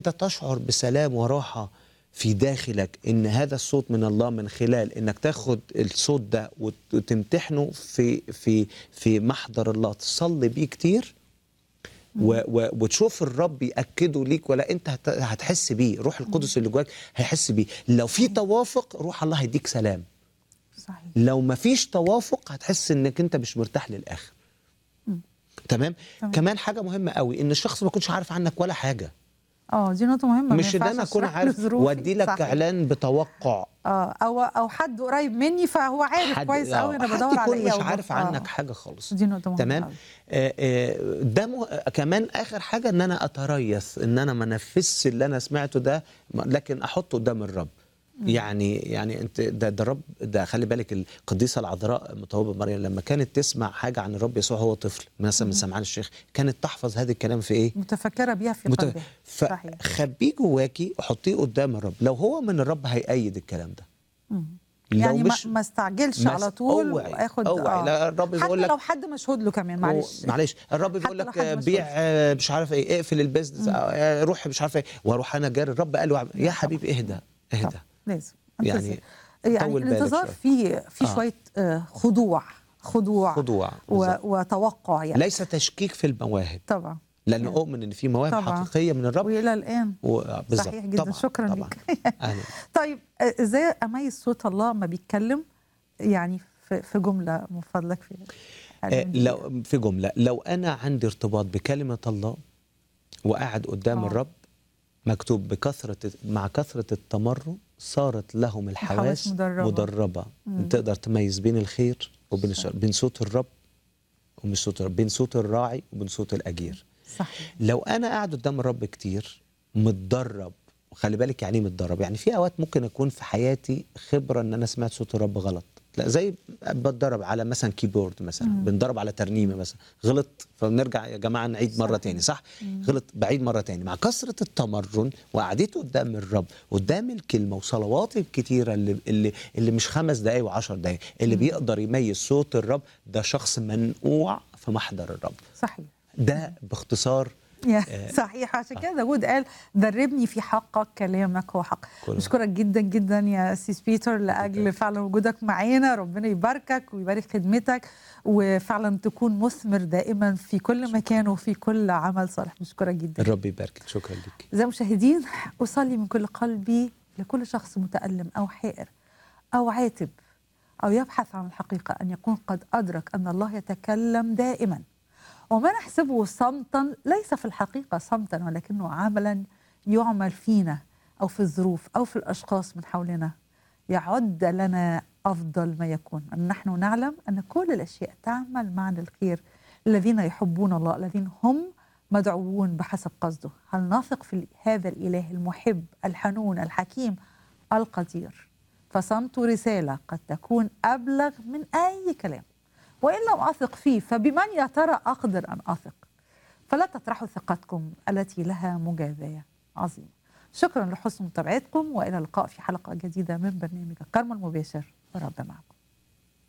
انت تشعر بسلام وراحه في داخلك ان هذا الصوت من الله من خلال انك تاخد الصوت ده وت- وتمتحنه في في في محضر الله تصلي بيه كتير و و وتشوف الرب ياكده ليك ولا انت هت- هتحس بيه روح القدس اللي جواك هيحس بيه لو في توافق روح الله هيديك سلام صحيح لو ما فيش توافق هتحس انك انت مش مرتاح للاخر تمام تمام. كمان حاجه مهمه قوي ان الشخص ما يكونش عارف عنك ولا حاجه اه دي نقطة مهمة ما مش ان ينفعش انا اكون أشرح له عارف ظروفي. وادي لك صحيح. اعلان بتوقع اه او او حد قريب مني فهو عارف حد كويس قوي انا آه، بدور حد على يكون ايه مش أو عارف آه. عنك حاجه خالص دي نقطة مهمة تمام أوي. آه، آه، ده م... كمان اخر حاجه ان انا اتريث ان انا ما انفذش اللي انا سمعته ده م- لكن احطه قدام الرب يعني يعني انت ده ده الرب ده خلي بالك القديسه العذراء مطوبه مريم لما كانت تسمع حاجه عن الرب يسوع هو طفل مثلا من سمعان الشيخ كانت تحفظ هذا الكلام في ايه؟ متفكرة بيها في مت- قلبها صحيح فخبيه جواكي وحطيه قدام الرب لو هو من الرب هيأيد الكلام ده مم. لو يعني ما, مش- ما استعجلش ما على است- طول أوعي، واخد أوعي. لا، الرب حتى بيقول لك- لو حد مشهود له كمان معلش معلش الرب حتى بيقول لو لك حد آه، مشهود. بيع آه، مش عارف ايه اقفل البيزنس آه، روح مش عارف ايه واروح انا جاري الرب قال له اعمل- يا حبيبي اهدى اهدى طبعا لازم يعني يعني طول بالك الانتظار شوية. فيه في آه. شويه آه، خضوع خضوع خضوع و... بالظبط. وتوقع يعني ليس تشكيك في المواهب طبعا لان يعني. اؤمن ان في مواهب طبعا. حقيقيه من الرب والى الان و- آه، بالظبط. صحيح جدا طبعا. شكرا طبعا. لك أهلا. طيب آه، ازاي اميز صوت الله ما بيتكلم يعني في في جمله من فضلك في آه، لو في جمله لو انا عندي ارتباط بكلمه الله وقاعد قدام آه. الرب مكتوب بكثره مع كثره التمرن صارت لهم الحواس الحواس مدربة. مدربه تقدر تميز بين الخير وبين الشر بين صوت الرب ومش صوت الرب بين صوت الراعي وبين صوت الاجير صحيح لو انا قاعد قدام الرب كتير متدرب وخلي بالك يعني ايه متدرب يعني في اوقات ممكن اكون في حياتي خبره ان انا سمعت صوت الرب غلط لا زي بتدرب على مثلا كيبورد مثلا بندرب على ترنيمه مثلا غلط فبنرجع يا جماعه نعيد مره صحيح. تاني صح غلط بعيد مره تاني مع كثره التمرن وقعدته قدام الرب قدام الكلمه وصلواتي الكتيره اللي اللي اللي مش خمس دقائق وعشر دقائق اللي بيقدر يميز صوت الرب ده شخص منقوع في محضر الرب صحيح ده باختصار يا صحيح عشان كده داود قال دربني في حقك كلامك هو حق كله. بشكرك جدا جدا يا سيس بيتر لاجل فعلا وجودك معانا ربنا يباركك ويبارك خدمتك وفعلا تكون مثمر دائما في كل مكان وفي كل عمل صالح بشكرك جدا الرب يباركك شكرا لك زي مشاهدين أصلي من كل قلبي لكل شخص متألم أو حائر أو عاتب أو يبحث عن الحقيقة أن يكون قد أدرك أن الله يتكلم دائما وما نحسبه صمتا ليس في الحقيقة صمتا ولكنه عملا يعمل فينا أو في الظروف أو في الأشخاص من حولنا يعد لنا أفضل ما يكون أن نحن نعلم أن كل الأشياء تعمل معنا الخير الذين يحبون الله الذين هم مدعوون بحسب قصده هل نثق في هذا الإله المحب الحنون الحكيم القدير فصمت رسالة قد تكون أبلغ من أي كلام وإن لم أثق فيه فبمن يا ترى أقدر أن أثق فلا تطرحوا ثقتكم التي لها مجازية عظيمة شكرا لحسن متابعتكم وإلى اللقاء في حلقة جديدة من برنامج الكرم المباشر ورب معكم